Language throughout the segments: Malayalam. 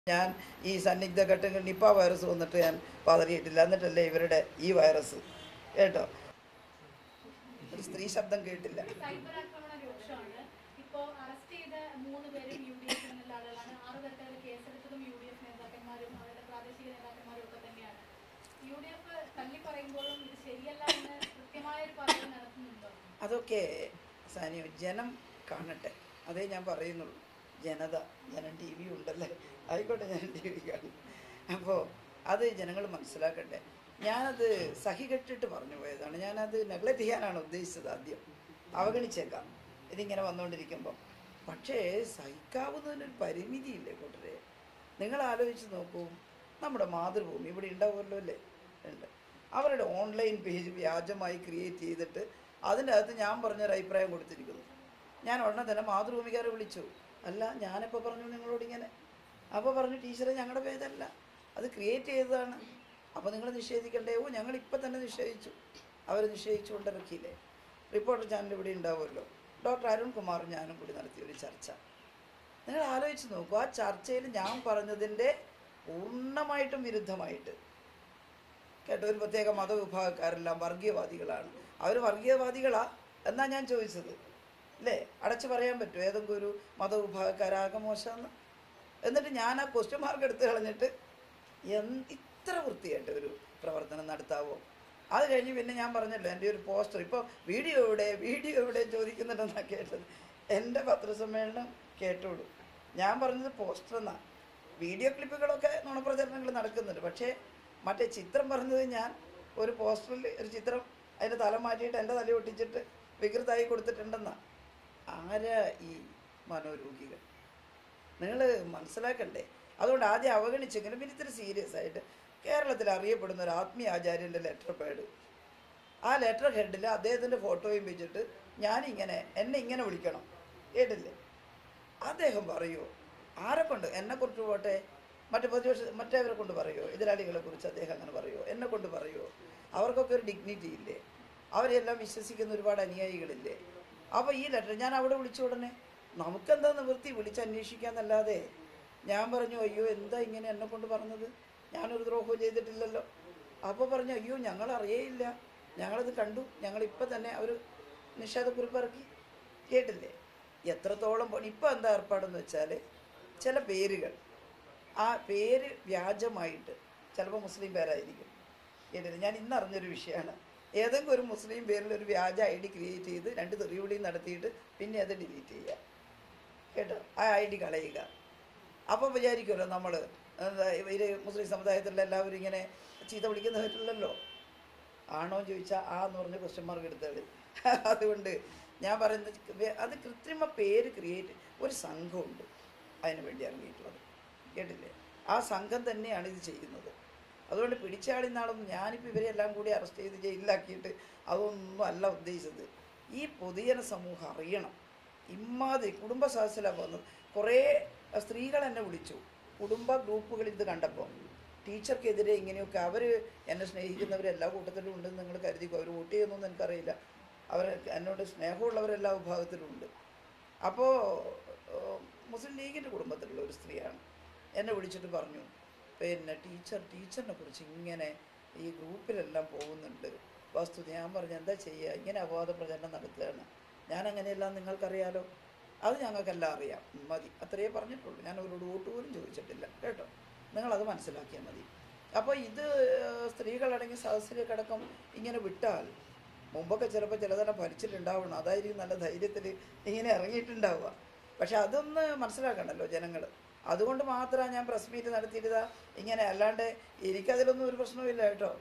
ഞാൻ ഈ സന്നിഗ്ധ ഘട്ടങ്ങളിൽ നിപ്പ വൈറസ് വന്നിട്ട് ഞാൻ പതറിയിട്ടില്ല എന്നിട്ടല്ലേ ഇവരുടെ ഈ വൈറസ് കേട്ടോ ഒരു സ്ത്രീ ശബ്ദം കേട്ടില്ല സൈബർ ആക്രമണം രൂക്ഷമാണ് ഇപ്പോ അറസ്റ്റ് ചെയ്ത മൂന്ന് പേരും യു ഡി എഫ് എന്നുള്ള ആളുകളാണ് ആറ് പേർക്കെതിരെ കേസെടുത്തതും യു ഡി എഫ് നേതാക്കന്മാരും അവരുടെ പ്രാദേശിക നേതാക്കന്മാരും ഒക്കെ തന്നെയാണ് യു ഡി എഫ് തള്ളി പറയുമ്പോഴും ഇത് ശരിയല്ല എന്ന് കൃത്യമായ ഒരു പറയൽ നടത്തുന്നുണ്ടോ അതൊക്കെ സാനിയോ ജനം കാണട്ടെ അതേ ഞാൻ പറയുന്നുള്ളൂ ജനത ജനം ടി വി ഉണ്ടല്ലേ ആയിക്കോട്ടെ ഞാൻ ടി വി കാണും അപ്പോൾ അത് ജനങ്ങൾ മനസ്സിലാക്കട്ടെ ഞാനത് സഹികെട്ടിട്ട് പറഞ്ഞു പോയതാണ് ഞാനത് നെഗ്ലക്റ്റ് ചെയ്യാനാണ് ഉദ്ദേശിച്ചത് ആദ്യം അവഗണിച്ചേക്കാം ഇതിങ്ങനെ വന്നുകൊണ്ടിരിക്കുമ്പോൾ പക്ഷേ സഹിക്കാവുന്നതിനൊരു പരിമിതിയില്ലേ കൂട്ടരെ നിങ്ങൾ ആലോചിച്ച് നോക്കൂ നമ്മുടെ മാതൃഭൂമി ഇവിടെ ഉണ്ടാവുമല്ലോ അല്ലേ ഉണ്ട് അവരുടെ ഓൺലൈൻ പേജ് വ്യാജമായി ക്രിയേറ്റ് ചെയ്തിട്ട് അതിൻ്റെ അകത്ത് ഞാൻ പറഞ്ഞൊരു അഭിപ്രായം കൊടുത്തിരിക്കുന്നു ഞാൻ ഉടനെ തന്നെ മാതൃഭൂമിക്കാരെ വിളിച്ചു അല്ല ഞാനിപ്പോൾ പറഞ്ഞു നിങ്ങളോട് ഇങ്ങനെ അപ്പോൾ പറഞ്ഞു ടീച്ചറെ ഞങ്ങളുടെ പേജല്ല അത് ക്രിയേറ്റ് ചെയ്തതാണ് അപ്പോൾ നിങ്ങൾ നിഷേധിക്കണ്ടേ ഓ ഞങ്ങൾ ഇപ്പം തന്നെ നിഷേധിച്ചു അവർ നിഷേധിച്ചു കൊണ്ടിറക്കിയില്ലേ റിപ്പോർട്ടർ ചാനൽ ഇവിടെ ഉണ്ടാവുമല്ലോ ഡോക്ടർ അരുൺ കുമാറും ഞാനും കൂടി നടത്തിയ ഒരു ചർച്ച നിങ്ങൾ ആലോചിച്ച് നോക്കൂ ആ ചർച്ചയിൽ ഞാൻ പറഞ്ഞതിൻ്റെ പൂർണ്ണമായിട്ടും വിരുദ്ധമായിട്ട് കേട്ടോ ഒരു പ്രത്യേക മതവിഭാഗക്കാരെല്ലാം വർഗീയവാദികളാണ് അവർ വർഗീയവാദികളാ എന്നാ ഞാൻ ചോദിച്ചത് അല്ലേ അടച്ചു പറയാൻ പറ്റുമോ ഏതെങ്കിലും ഒരു മതവിഭാഗക്കാരാകെ മോശമെന്ന് എന്നിട്ട് ഞാൻ ആ ക്വസ്റ്റ്യൻ മാർക്ക് എടുത്ത് കളഞ്ഞിട്ട് എന്ത് ഇത്ര വൃത്തിയായിട്ട് ഒരു പ്രവർത്തനം നടത്താവോ അത് കഴിഞ്ഞ് പിന്നെ ഞാൻ പറഞ്ഞല്ലോ എൻ്റെ ഒരു പോസ്റ്റർ ഇപ്പോൾ വീഡിയോ എവിടെ വീഡിയോ എവിടെ ചോദിക്കുന്നുണ്ടെന്നാണ് കേട്ടത് എൻ്റെ പത്രസമ്മേളനം കേട്ടോളൂ ഞാൻ പറഞ്ഞത് പോസ്റ്റർ എന്നാണ് വീഡിയോ ക്ലിപ്പുകളൊക്കെ നുണപ്രചരണങ്ങൾ നടക്കുന്നുണ്ട് പക്ഷേ മറ്റേ ചിത്രം പറഞ്ഞത് ഞാൻ ഒരു പോസ്റ്ററിൽ ഒരു ചിത്രം അതിൻ്റെ തല മാറ്റിയിട്ട് എൻ്റെ തല ഒട്ടിച്ചിട്ട് വികൃതമായി കൊടുത്തിട്ടുണ്ടെന്നാ ആരാ ഈ മനോരോഗികൾ നിങ്ങൾ മനസ്സിലാക്കണ്ടേ അതുകൊണ്ട് ആദ്യം അവഗണിച്ചെങ്കിലും പിന്നെ ഇത്തിരി സീരിയസ് ആയിട്ട് കേരളത്തിൽ അറിയപ്പെടുന്ന ഒരു ആത്മീയ ആചാര്യൻ്റെ ലെറ്റർ പാഡ് ആ ലെറ്റർ ഹെഡിൽ അദ്ദേഹത്തിൻ്റെ ഫോട്ടോയും വെച്ചിട്ട് ഞാനിങ്ങനെ എന്നെ ഇങ്ങനെ വിളിക്കണം കേട്ടില്ലേ അദ്ദേഹം പറയുമോ ആരെ കൊണ്ട് എന്നെ കുറിച്ച് പോട്ടെ മറ്റു പ്രതിപക്ഷ മറ്റേവരെ കൊണ്ട് പറയുമോ എതിരാളികളെ കുറിച്ച് അദ്ദേഹം അങ്ങനെ പറയുമോ എന്നെ കൊണ്ട് പറയുമോ അവർക്കൊക്കെ ഒരു ഡിഗ്നിറ്റി ഇല്ലേ അവരെല്ലാം വിശ്വസിക്കുന്ന ഒരുപാട് അനുയായികളില്ലേ അപ്പോൾ ഈ ലെറ്റർ ഞാൻ അവിടെ വിളിച്ച ഉടനെ നമുക്കെന്താ നിവൃത്തി വിളിച്ച് അന്വേഷിക്കാന്നല്ലാതെ ഞാൻ പറഞ്ഞു അയ്യോ എന്താ ഇങ്ങനെ എന്നെ കൊണ്ട് പറഞ്ഞത് ഞാനൊരു ദ്രോഹവും ചെയ്തിട്ടില്ലല്ലോ അപ്പോൾ പറഞ്ഞു അയ്യോ ഞങ്ങൾ അറിയേയില്ല ഞങ്ങളത് കണ്ടു ഞങ്ങളിപ്പോൾ തന്നെ അവർ നിഷേധക്കുറിപ്പ് ഇറക്കി കേട്ടില്ലേ എത്രത്തോളം പണി ഇപ്പോൾ എന്താ ഏർപ്പാടെന്ന് വെച്ചാൽ ചില പേരുകൾ ആ പേര് വ്യാജമായിട്ട് ചിലപ്പോൾ മുസ്ലിം പേരായിരിക്കും കേട്ടില്ല ഞാൻ ഇന്ന് അറിഞ്ഞൊരു വിഷയമാണ് ഏതെങ്കിലും ഒരു മുസ്ലിം പേരിൽ ഒരു വ്യാജ ഐ ഡി ക്രിയേറ്റ് ചെയ്ത് രണ്ട് തെറിവിളിയും നടത്തിയിട്ട് പിന്നെ അത് ഡിലീറ്റ് ചെയ്യുക കേട്ടോ ആ ഐ ഡി കളയുക അപ്പോൾ വിചാരിക്കുമല്ലോ നമ്മൾ എന്താ ഇവർ മുസ്ലിം സമുദായത്തിലുള്ള എല്ലാവരും ഇങ്ങനെ ചീത്ത വിളിക്കുന്നവരില്ലല്ലോ ആണോ എന്ന് ചോദിച്ചാൽ ആ എന്ന് പറഞ്ഞ ക്വസ്റ്റ്യൻ മാർക്ക് എടുത്തത് അതുകൊണ്ട് ഞാൻ പറയുന്നത് വേ- അത് കൃത്രിമ പേര് ക്രിയേറ്റ് ഒരു സംഘമുണ്ട് അതിന് വേണ്ടി ഇറങ്ങിയിട്ടുള്ളത് കേട്ടില്ലേ ആ സംഘം തന്നെയാണ് ഇത് ചെയ്യുന്നത് അതുകൊണ്ട് പിടിച്ചാടി നാളും ഞാനിപ്പോൾ ഇവരെല്ലാം കൂടി അറസ്റ്റ് ചെയ്ത് ജയിലിലാക്കിയിട്ട് അതൊന്നും അല്ല ഉദ്ദേശിച്ചത് ഈ പൊതുജന സമൂഹം അറിയണം ഇമ്മാതിരി കുടുംബ സദസ്സിലാണ് പോകുന്നത് കുറേ സ്ത്രീകൾ എന്നെ വിളിച്ചു കുടുംബ ഗ്രൂപ്പുകൾ ഇത് കണ്ടപ്പോൾ ടീച്ചർക്കെതിരെ ഇങ്ങനെയൊക്കെ അവർ എന്നെ സ്നേഹിക്കുന്നവർ എല്ലാ കൂട്ടത്തിലും ഉണ്ടെന്ന് നിങ്ങൾ കരുതിക്കോ അവർ വോട്ട് ചെയ്യുന്നൊന്നും എനിക്കറിയില്ല അവർ എന്നോട് സ്നേഹമുള്ളവരെല്ലാ വിഭാഗത്തിലും ഉണ്ട് അപ്പോൾ മുസ്ലിം ലീഗിൻ്റെ കുടുംബത്തിലുള്ള ഒരു സ്ത്രീയാണ് എന്നെ വിളിച്ചിട്ട് പറഞ്ഞു പിന്നെ ടീച്ചർ ടീച്ചറിനെ കുറിച്ച് ഇങ്ങനെ ഈ ഗ്രൂപ്പിലെല്ലാം പോകുന്നുണ്ട് വസ്തുത ഞാൻ പറഞ്ഞു എന്താ ചെയ്യുക ഇങ്ങനെ അപവാദ പ്രചരണം നടത്തുകയാണ് ഞാൻ അങ്ങനെയെല്ലാം നിങ്ങൾക്കറിയാലോ അത് ഞങ്ങൾക്കെല്ലാം അറിയാം മതി അത്രയേ പറഞ്ഞിട്ടുള്ളൂ ഞാൻ അവരോട് വോട്ട് പോലും ചോദിച്ചിട്ടില്ല കേട്ടോ നിങ്ങളത് മനസ്സിലാക്കിയാൽ മതി അപ്പോൾ ഇത് ഏഹ്, സ്ത്രീകളടങ്ങി സദസ്സിലേക്കടക്കം ഇങ്ങനെ വിട്ടാൽ മുമ്പൊക്കെ ചിലപ്പോൾ ചിലതെല്ലാം ഭരിച്ചിട്ടുണ്ടാവണം അതായിരിക്കും നല്ല ധൈര്യത്തിൽ ഇങ്ങനെ ഇറങ്ങിയിട്ടുണ്ടാവുക പക്ഷെ അതൊന്ന് മനസ്സിലാക്കണമല്ലോ ജനങ്ങൾ അതുകൊണ്ട് മാത്രമാണ് ഞാൻ പ്രസ് മീറ്റ് നടത്തിയിട്ടാ ഇങ്ങനെ അല്ലാണ്ട് എനിക്കതിലൊന്നും ഒരു പ്രശ്നവുമില്ല കേട്ടോ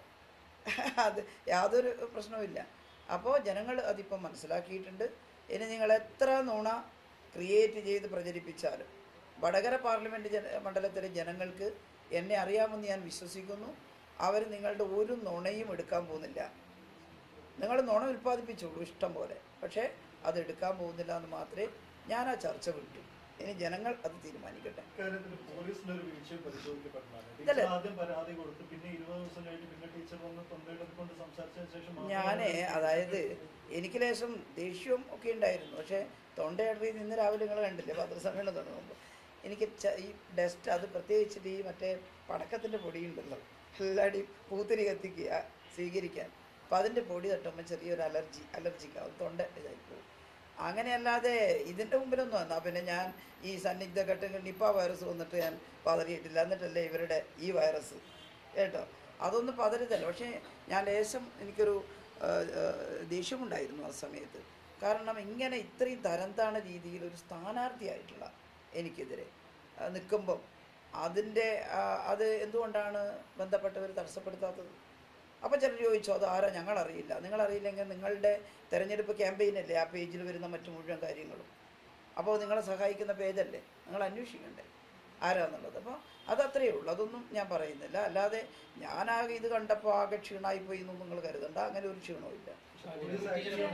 അത് യാതൊരു പ്രശ്നവുമില്ല അപ്പോൾ ജനങ്ങൾ അതിപ്പം മനസ്സിലാക്കിയിട്ടുണ്ട് ഇനി നിങ്ങൾ എത്ര നുണ ക്രിയേറ്റ് ചെയ്ത് പ്രചരിപ്പിച്ചാലും വടകര പാർലമെൻറ്റ് ജന മണ്ഡലത്തിലെ ജനങ്ങൾക്ക് എന്നെ അറിയാമെന്ന് ഞാൻ വിശ്വസിക്കുന്നു അവർ നിങ്ങളുടെ ഒരു നുണയും എടുക്കാൻ പോകുന്നില്ല നിങ്ങൾ നുണ ഉൽപ്പാദിപ്പിച്ചോളൂ ഇഷ്ടം പോലെ പക്ഷേ അത് എടുക്കാൻ പോകുന്നില്ല എന്ന് മാത്രമേ ഞാൻ ആ ചർച്ച വിട്ടു ഇനി ജനങ്ങൾ അത് തീരുമാനിക്കട്ടെ ഇക്കാര്യത്തിൽ പോലീസിന്റെ ഒരു വീഴ്ചയും പരിശോധിക്കപ്പെടലാണ് ഇതല്ലേ? ടീച്ചർ ആദ്യം പരാതി കൊടുത്ത് പിന്നെ ഇരുപത് ദിവസം കഴിഞ്ഞ് പിന്നെ ടീച്ചർ വന്ന് തൊണ്ടയിടത്ത് കൊണ്ട് സംസാരിച്ചതിന് ശേഷം മാത്രമാണ് ഞാൻ അതായത് എനിക്ക് ലേശം ദേഷ്യവും ഒക്കെ ഉണ്ടായിരുന്നു പക്ഷേ തൊണ്ടയടറി ഇന്ന് രാവിലെ നിങ്ങൾ കണ്ടില്ലേ പത്രസമ്മേളനം തുടങ്ങുമ്പോൾ എനിക്ക് ച- ഈ ഡസ്റ്റ് അത് പ്രത്യേകിച്ചിട്ട് ഈ മറ്റേ പടക്കത്തിൻ്റെ പൊടിയുണ്ടല്ലോ എല്ലാവരുടെയും പൂത്തിരി കത്തിക്കുക സ്വീകരിക്കാൻ അപ്പം അതിൻ്റെ പൊടി തട്ടുമ്പോൾ ചെറിയൊരു അലർജി അലർജിക്കാവും തൊണ്ട ഇതായി പോകും അങ്ങനെയല്ലാതെ ഇതിൻ്റെ മുമ്പിലൊന്നും വന്നാൽ പിന്നെ ഞാൻ ഈ സന്നിഗ്ധ ഘട്ടങ്ങളിൽ നിപ്പ വൈറസ് വന്നിട്ട് ഞാൻ പതറിയിട്ടില്ല എന്നിട്ടല്ലേ ഇവരുടെ ഈ വൈറസ് കേട്ടോ അതൊന്നും പതരുതല്ല പക്ഷേ ഞാൻ ലേശം എനിക്കൊരു ആ, ആ, ദേഷ്യമുണ്ടായിരുന്നു ആ സമയത്ത് കാരണം ഇങ്ങനെ ഇത്രയും തരം താണ രീതിയിൽ ഒരു സ്ഥാനാർത്ഥിയായിട്ടുള്ള എനിക്കെതിരെ നിൽക്കുമ്പം അതിൻ്റെ ആ, അത് എന്തുകൊണ്ടാണ് ബന്ധപ്പെട്ടവർ തടസ്സപ്പെടുത്താത്തത് അപ്പം ചിലർ ചോദിച്ചു അത് ആരാ ഞങ്ങളറിയില്ല നിങ്ങളറിയില്ലെങ്കിൽ നിങ്ങളുടെ തെരഞ്ഞെടുപ്പ് ക്യാമ്പയിനല്ലേ ആ പേജിൽ വരുന്ന മറ്റു മുഴുവൻ കാര്യങ്ങളും അപ്പോൾ നിങ്ങളെ സഹായിക്കുന്ന പേജല്ലേ നിങ്ങൾ അന്വേഷിക്കണ്ടേ ആരാന്നുള്ളത് അപ്പോൾ അതത്രയേ ഉള്ളൂ അതൊന്നും ഞാൻ പറയുന്നില്ല അല്ലാതെ ഞാനാകെ ഇത് കണ്ടപ്പോൾ ആകെ ക്ഷീണമായി പോയി എന്നൊന്നും നിങ്ങൾ കരുതണ്ട അങ്ങനെ ഒരു ക്ഷീണവും ഇല്ല പോലീസ് ആക്ഷൻ